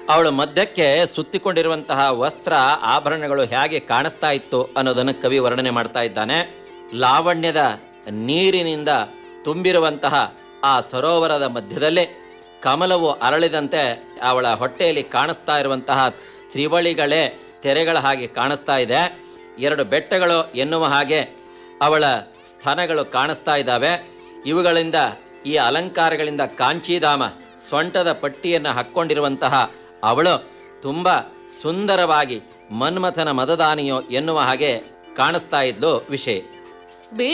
ಅವಳ ಮಧ್ಯಕ್ಕೆ ಸುತ್ತಿಕೊಂಡಿರುವಂತಹ ವಸ್ತ್ರ ಆಭರಣಗಳು ಹೇಗೆ ಕಾಣಿಸ್ತಾ ಇತ್ತು ಅನ್ನೋದನ್ನು ಕವಿ ವರ್ಣನೆ ಮಾಡ್ತಾ ಇದ್ದಾನೆ ಲಾವಣ್ಯದ ನೀರಿನಿಂದ ತುಂಬಿರುವಂತಹ ಆ ಸರೋವರದ ಮಧ್ಯದಲ್ಲೇ ಕಮಲವು ಅರಳಿದಂತೆ ಅವಳ ಹೊಟ್ಟೆಯಲ್ಲಿ ಕಾಣಿಸ್ತಾ ಇರುವಂತಹ ತ್ರಿವಳಿಗಳೇ ತೆರೆಗಳ ಹಾಗೆ ಕಾಣಿಸ್ತಾ ಇದೆ ಎರಡು ಬೆಟ್ಟಗಳು ಎನ್ನುವ ಹಾಗೆ ಅವಳ ಸ್ತನಗಳು ಕಾಣಿಸ್ತಾ ಇದ್ದಾವೆ ಇವುಗಳಿಂದ ಈ ಅಲಂಕಾರಗಳಿಂದ ಕಾಂಚೀಧಾಮ ಸೊಂಟದ ಪಟ್ಟಿಯನ್ನು ಹಾಕ್ಕೊಂಡಿರುವಂತಹ ಅವಳು ತುಂಬ ಸುಂದರವಾಗಿ ಮನ್ಮಥನ ಮದದಾನಿಯೋ ಎನ್ನುವ ಹಾಗೆ ಕಾಣಿಸ್ತಾ ಇದ್ಲು ವಿಷಯ ಬೇಡ